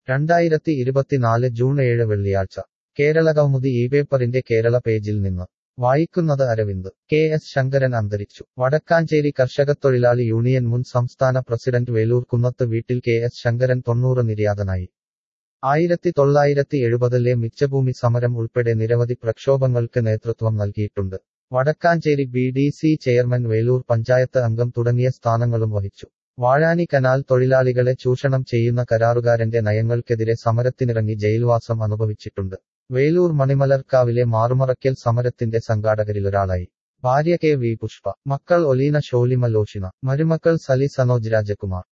രണ്ടായിരത്തി ഇരുപത്തിനാല് ജൂൺ ഏഴ് വെള്ളിയാഴ്ച കേരളകൗമുദി ഈ പേപ്പറിന്റെ കേരള പേജിൽ നിന്ന് വായിക്കുന്നത് അരവിന്ദ് കെ എസ് ശങ്കരൻ അന്തരിച്ചു വടക്കാഞ്ചേരി കർഷകത്തൊഴിലാളി യൂണിയൻ മുൻ സംസ്ഥാന പ്രസിഡന്റ് വേലൂർ കുന്നത്ത് വീട്ടിൽ കെ എസ് ശങ്കരൻ തൊണ്ണൂറ് നിര്യാതനായി ആയിരത്തി തൊള്ളായിരത്തി എഴുപതിലെ മിച്ചഭൂമി സമരം ഉൾപ്പെടെ നിരവധി പ്രക്ഷോഭങ്ങൾക്ക് നേതൃത്വം നൽകിയിട്ടുണ്ട് Vadakkanchery B D C chairman Veloor panchayat അംഗം തുടങ്ങിയ സ്ഥാനങ്ങളും വഹിച്ചു വാഴാനി കനാൽ തൊഴിലാളികളെ ചൂഷണം ചെയ്യുന്ന കരാറുകാരന്റെ നയങ്ങൾക്കെതിരെ സമരത്തിനിറങ്ങി ജയിൽവാസം അനുഭവിച്ചിട്ടുണ്ട് വേലൂർ മണിമലർക്കാവിലെ മാറുമറയ്ക്കൽ സമരത്തിന്റെ സംഘാടകരിലൊരാളായി ഭാര്യ കെ വി പുഷ്പ മക്കൾ ഒലീന ഷോലിമ ലോഷിന മരുമക്കൾ സലി സനോജ് രാജകുമാർ